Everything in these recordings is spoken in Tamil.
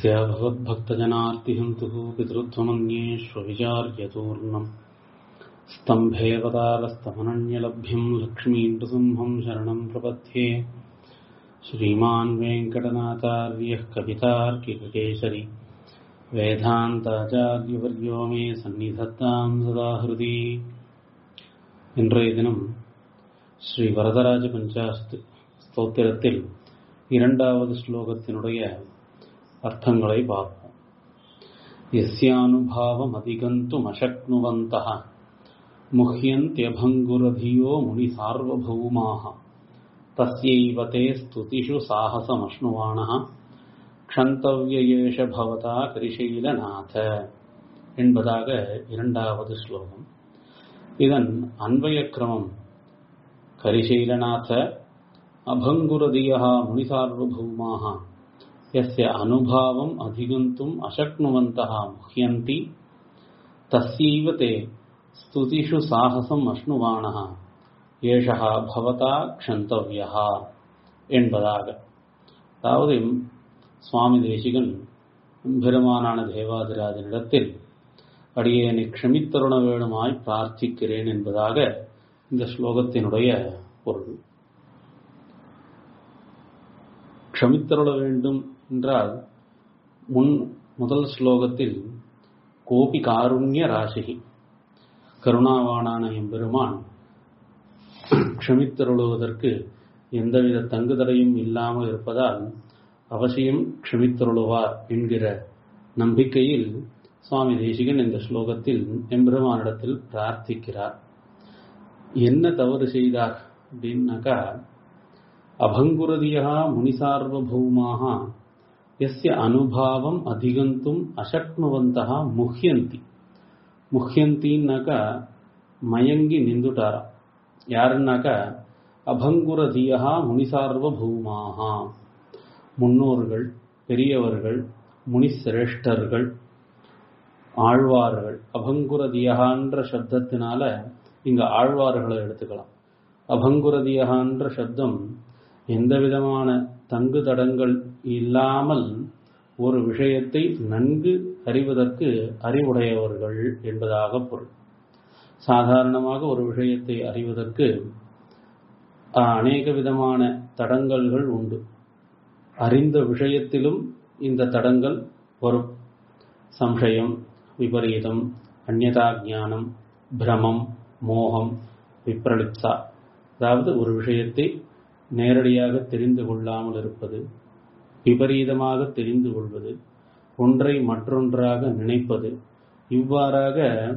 यस्य भगवद्भक्तजनार्तिहन्तुः पितृत्वमन्येष्वविचार्यतूर्णम् स्तम्भेवतारस्तमनन्यलभ्यम् लक्ष्मीन्दुसिंहम् शरणम् प्रपद्ये श्रीमान् वेङ्कटनाचार्यः कवितार्किककेसरि வேதாந்தாச்சாரியவர்யோ மே சந்நிதத்தாம் சதா ஹிருதி இன்றைய தினம் ஸ்ரீ வரதராஜ பஞ்சாஸ்து ஸ்தோத்திரத்தில் இரண்டாவது ஸ்லோகத்தினுடைய அர்த்தங்களை பார்ப்போம் எஸ்யானுபாவம் அதிகந்தும் அசக்னுவந்தः முஹ்யந்தியபங்குரதியோ முனி சார்வபௌமாக தஸ்யைவ தே ஸ்துதிஷு சாகசமஷ்ணுவாணः க்ஷந்தவ்யேஷ பவதா கரிசைலநாத என்பதாக இரண்டாவது ஸ்லோகம் இதன் அன்வய கிரமம் கரிசைலநாத அபங்குரதியா முனிசார்வபௌமாக यस्य अनुभावम् अधिगन्तुम् अशक्नुवन्तः मुह्यन्ति तस्यैव ते स्तुतिषु साहसम् अश्नुवाणः ஏஷா பவதா க்ஷந்தவ்யா என்பதாக அதாவது சுவாமி தேசிகன் பெருமானான தேவாதிராஜனிடத்தில் அடியேனை க்ஷமித்தருண வேணுமாய் பிரார்த்திக்கிறேன் என்பதாக இந்த ஸ்லோகத்தினுடைய பொருள் க்ஷமித்தருள வேண்டும் என்றால் முன் முதல் ஸ்லோகத்தில் கோபி காருண்ய ராசிகி கருணாவானான எம்பெருமான் க்ஷமித்தருளுவதற்கு எந்தவித தங்குதடையும் இல்லாமல் இருப்பதால் அவசியம் க்ஷமித்தருளுவார் என்கிற நம்பிக்கையில் சுவாமி தேசிகன் இந்த ஸ்லோகத்தில் எம்பெருமானிடத்தில் பிரார்த்திக்கிறார் என்ன தவறு செய்தார் அப்படின்னாக்கா அபங்குரதியா முனிசார்வபௌமாக எஸ்ய அனுபாவம் அதிகந்தும் அசக்னுவந்தா முஹ்யந்தி முஹ்யந்தின்னாக்கா மயங்கி நின்றுட்டாரா யாருன்னாக்கா அபங்குரதியா முனிசார்வபௌமாக முன்னோர்கள் பெரியவர்கள் முனிசிரேஷ்டர்கள் ஆழ்வார்கள் அபங்குரதியகான்ற சப்தத்தினால இங்க ஆழ்வார்களை எடுத்துக்கலாம் அபங்குரதியகான்ற சப்தம் எந்த விதமான தங்கு தடங்கள் இல்லாமல் ஒரு விஷயத்தை நன்கு அறிவதற்கு அறிவுடையவர்கள் என்பதாக பொருள் சாதாரணமாக ஒரு விஷயத்தை அறிவதற்கு அநேக விதமான தடங்கல்கள் உண்டு அறிந்த விஷயத்திலும் இந்த தடங்கள் வரும் சம்சயம் விபரீதம் அந்நதா ஞானம் பிரமம் மோகம் விப்ரலிப்சா அதாவது ஒரு விஷயத்தை நேரடியாக தெரிந்து கொள்ளாமல் இருப்பது விபரீதமாக தெரிந்து கொள்வது ஒன்றை மற்றொன்றாக நினைப்பது இவ்வாறாக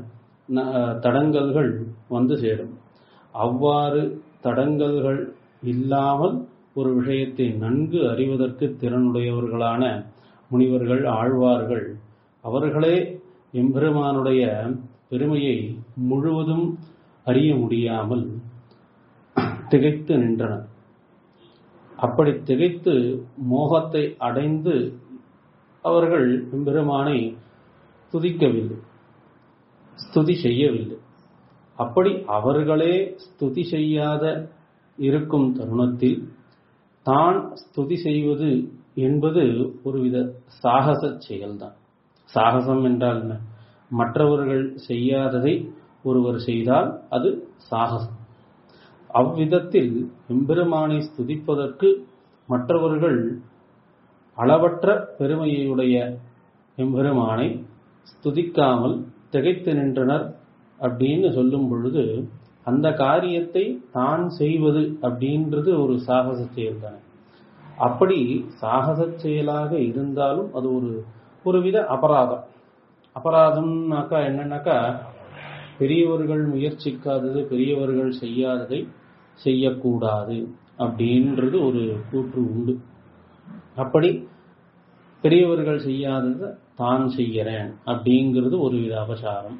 தடங்கல்கள் வந்து சேரும் அவ்வாறு தடங்கல்கள் இல்லாமல் ஒரு விஷயத்தை நன்கு அறிவதற்கு திறனுடையவர்களான முனிவர்கள் ஆழ்வார்கள் அவர்களே எம்பெருமானுடைய பெருமையை முழுவதும் அறிய முடியாமல் திகைத்து நின்றனர் அப்படி திகைத்து மோகத்தை அடைந்து அவர்கள் எம்பெருமானை துதிக்கவில்லை ஸ்துதி செய்யவில்லை அப்படி அவர்களே ஸ்துதி செய்யாத இருக்கும் தருணத்தில் தான் ஸ்துதி செய்வது என்பது ஒருவித சாகச செயல்தான் சாகசம் என்றால் என்ன மற்றவர்கள் செய்யாததை ஒருவர் செய்தால் அது சாகசம் அவ்விதத்தில் எம்பெருமானை ஸ்துதிப்பதற்கு மற்றவர்கள் அளவற்ற பெருமையுடைய எம்பெருமானை ஸ்துதிக்காமல் திகைத்து நின்றனர் அப்படின்னு சொல்லும் பொழுது அந்த காரியத்தை தான் செய்வது அப்படின்றது ஒரு சாகச செயல் தானே அப்படி சாகச செயலாக இருந்தாலும் அது ஒரு ஒருவித அபராதம் அபராதம்னாக்கா என்னன்னாக்கா பெரியவர்கள் முயற்சிக்காதது பெரியவர்கள் செய்யாததை செய்யக்கூடாது அப்படின்றது ஒரு கூற்று உண்டு அப்படி பெரியவர்கள் செய்யாததை தான் செய்கிறேன் அப்படிங்கிறது ஒரு வித அபசாரம்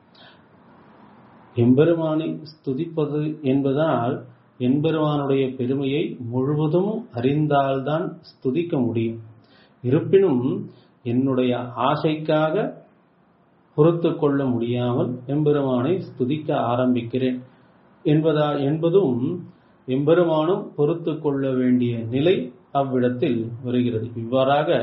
எம்பெருமானை ஸ்துதிப்பது என்பதால் எம்பெருமானுடைய பெருமையை முழுவதும் அறிந்தால்தான் ஸ்துதிக்க முடியும் இருப்பினும் என்னுடைய ஆசைக்காக பொறுத்து கொள்ள முடியாமல் எம்பெருமானை ஸ்துதிக்க ஆரம்பிக்கிறேன் என்பதா என்பதும் எம்பெருமானும் பொறுத்து கொள்ள வேண்டிய நிலை அவ்விடத்தில் வருகிறது இவ்வாறாக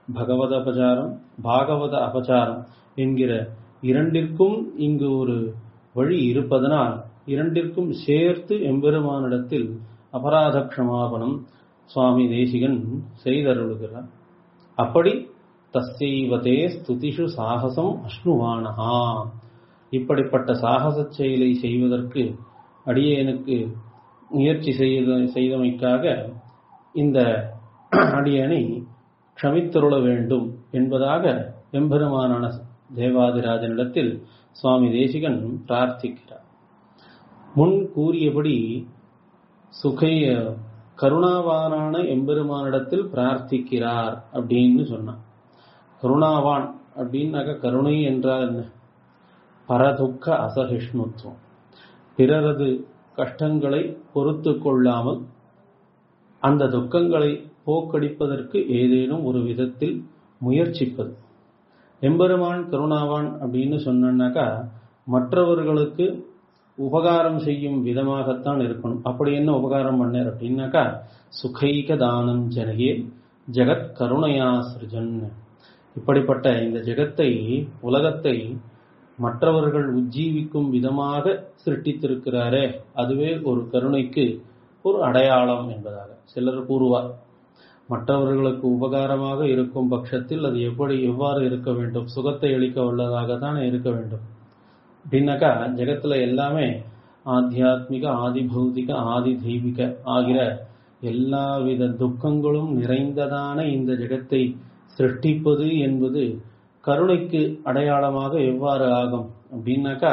பகவத அபச்சாரம் பாகவத அபச்சாரம் என்கிற இரண்டிற்கும் இங்கு ஒரு வழி இருப்பதனால் இரண்டிற்கும் சேர்த்து எம்பெருமானிடத்தில் அபராத க்ஷமாபணம் சுவாமி தேசிகன் செய்தருளுகிறார் அப்படி தஸ்யைவதே ஸ்துதிஷு சாகசம் அஷ்ணுவானஹா இப்படிப்பட்ட சாகச செயலை செய்வதற்கு அடியேனுக்கு முயற்சி செய்த செய்தமைக்காக இந்த அடியனை க்ஷமித்தருள வேண்டும் என்பதாக எம்பெருமானான தேவாதிராஜனிடத்தில் சுவாமி தேசிகன் பிரார்த்திக்கிறார் முன் கூறியபடி சுகைய கருணாவானான எம்பெருமானிடத்தில் பிரார்த்திக்கிறார் அப்படின்னு சொன்னான் கருணாவான் அப்படின்னாக்க கருணை என்றால் என்ன பரதுக்க அசகிஷ்ணுத்துவம் பிறரது கஷ்டங்களை பொறுத்து கொள்ளாமல் அந்த துக்கங்களை போக்கடிப்பதற்கு ஏதேனும் ஒரு விதத்தில் முயற்சிப்பது எம்பெருமான் கருணாவான் அப்படின்னு சொன்னாக்கா மற்றவர்களுக்கு உபகாரம் செய்யும் விதமாகத்தான் இருக்கணும் அப்படி என்ன உபகாரம் பண்ணார் அப்படின்னாக்கா சுகைக தானம் ஜனகே ஜெகத் கருணையா சிருஜன் இப்படிப்பட்ட இந்த ஜெகத்தை உலகத்தை மற்றவர்கள் உஜ்ஜீவிக்கும் விதமாக சிருஷ்டித்திருக்கிறாரே அதுவே ஒரு கருணைக்கு ஒரு அடையாளம் என்பதாக சிலர் கூறுவார் மற்றவர்களுக்கு உபகாரமாக இருக்கும் பட்சத்தில் அது எப்படி எவ்வாறு இருக்க வேண்டும் சுகத்தை அளிக்க வல்லதாக தான் இருக்க வேண்டும் அப்படின்னாக்கா ஜெகத்துல எல்லாமே ஆத்தியாத்மிக ஆதி பௌதிக ஆதி தெய்வீக ஆகிற எல்லாவித துக்கங்களும் நிறைந்ததான இந்த ஜெகத்தை சிருஷ்டிப்பது என்பது கருணைக்கு அடையாளமாக எவ்வாறு ஆகும் அப்படின்னாக்கா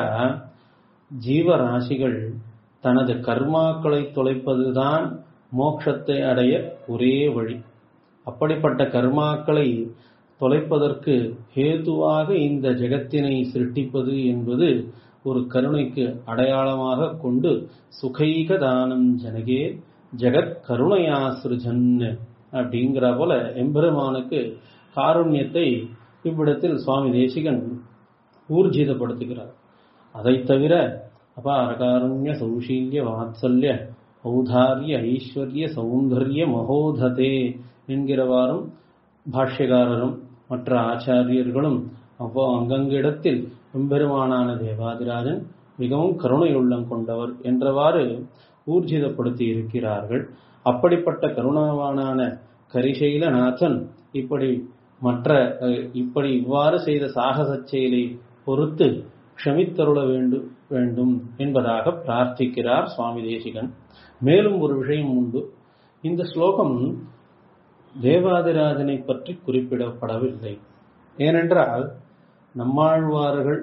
ஜீவராசிகள் தனது கர்மாக்களை தொலைப்பதுதான் மோட்சத்தை அடைய ஒரே வழி அப்படிப்பட்ட கர்மாக்களை தொலைப்பதற்கு ஹேதுவாக இந்த ஜெகத்தினை சிருஷ்டிப்பது என்பது ஒரு கருணைக்கு அடையாளமாக கொண்டு சுகைக தானம் ஜனகே ஜெகத் கருணையா சிருஜன் அப்படிங்கிற போல எம்பெருமானுக்கு காருண்யத்தை இவ்விடத்தில் சுவாமி தேசிகன் ஊர்ஜிதப்படுத்துகிறார் அதை தவிர அபார காருண்ய சௌஷீல்ய வாத்சல்ய ஔதாரிய ஐஸ்வர்ய சௌந்தர்ய மகோததே என்கிறவாறும் பாஷ்யகாரரும் மற்ற ஆச்சாரியர்களும் அவ்வளோ அங்கங்கிடத்தில் எம்பெருமானான தேவாதிராஜன் மிகவும் கருணை உள்ளம் கொண்டவர் என்றவாறு ஊர்ஜிதப்படுத்தி இருக்கிறார்கள் அப்படிப்பட்ட கருணாவானான கரிசைலநாதன் இப்படி மற்ற இப்படி இவ்வாறு செய்த சாகச செயலை பொறுத்து க்ஷமித்தருள வேண்டும் வேண்டும் என்பதாக பிரார்த்திக்கிறார் சுவாமி தேசிகன் மேலும் ஒரு விஷயம் உண்டு இந்த ஸ்லோகம் தேவாதிராஜனை பற்றி குறிப்பிடப்படவில்லை ஏனென்றால் நம்மாழ்வார்கள்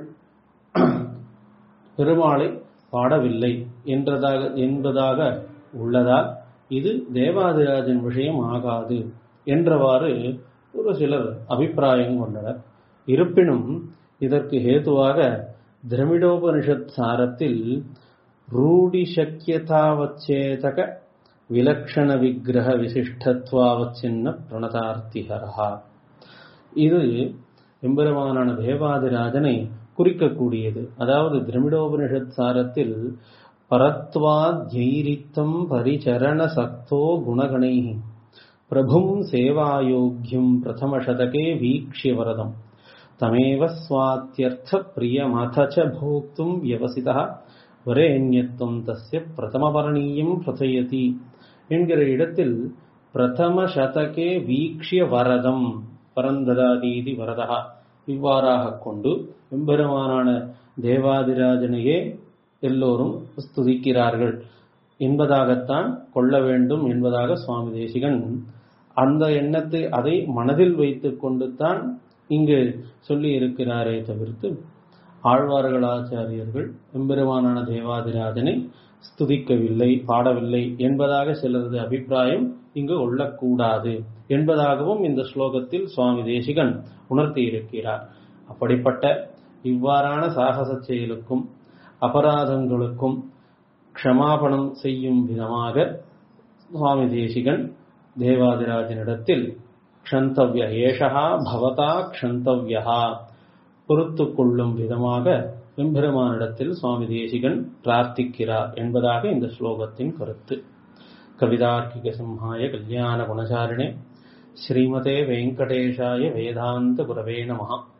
பெருமாளை பாடவில்லை என்றதாக என்பதாக உள்ளதால் இது தேவாதிராஜன் விஷயம் ஆகாது என்றவாறு ஒரு சிலர் அபிப்பிராயம் கொண்டனர் இருப்பினும் இதற்கு ஹேதுவாக திரமிடோபனிஷத் சாரத்தில் ரூடி சக்கியதாவச்சேதக விலக்ஷண விக்கிரக விசிஷ்டத்வாவச்சின்ன பிரணதார்த்திகரா இது எம்பெருமானான தேவாதிராஜனை குறிக்கக்கூடியது அதாவது திரமிடோபனிஷத் சாரத்தில் பரத்வாத்யைரித்தம் பரிச்சரண சக்தோ குணகணை பிரபும் சேவாயோக்கியம் பிரதமசதகே வீக்ஷ்ய வரதம் தமேவ ஸ்வாத்தியர்த்த பிரியமத ச போக்தும் வியவசிதா வரேண்யத்துவம் தஸ்ய பிரதமவரணீயம் பிரதயதி என்கிற இடத்தில் பிரதம சதகே வீக்ஷ்ய வரதம் பரந்ததாதீதி வரதா இவ்வாறாக கொண்டு எம்பெருமானான தேவாதிராஜனையே எல்லோரும் ஸ்துதிக்கிறார்கள் என்பதாகத்தான் கொள்ள வேண்டும் என்பதாக சுவாமி தேசிகன் அந்த எண்ணத்தை அதை மனதில் வைத்துக் கொண்டு தான் இங்கு சொல்லி இருக்கிறாரே தவிர்த்து ஆழ்வார்களாச்சாரியர்கள் எம்பெருமானான தேவாதிராஜனை ஸ்துதிக்கவில்லை பாடவில்லை என்பதாக சிலரது அபிப்பிராயம் இங்கு கொள்ளக்கூடாது என்பதாகவும் இந்த ஸ்லோகத்தில் சுவாமி தேசிகன் உணர்த்தி இருக்கிறார் அப்படிப்பட்ட இவ்வாறான சாகச செயலுக்கும் அபராதங்களுக்கும் க்ஷமாபணம் செய்யும் விதமாக சுவாமி தேசிகன் தேவாதிராஜனிடத்தில் க்ஷந்தவ்ய ஏஷா பவதா க்ஷந்தவ்யா பொறுத்து கொள்ளும் விதமாக எம்பெருமானிடத்தில் சுவாமி தேசிகன் பிரார்த்திக்கிறார் என்பதாக இந்த ஸ்லோகத்தின் கருத்து கவிதார்க்கிக சிம்ஹாய கல்யாண குணசாரிணே ஸ்ரீமதே வெங்கடேஷாய வேதாந்த குரவே நமஹா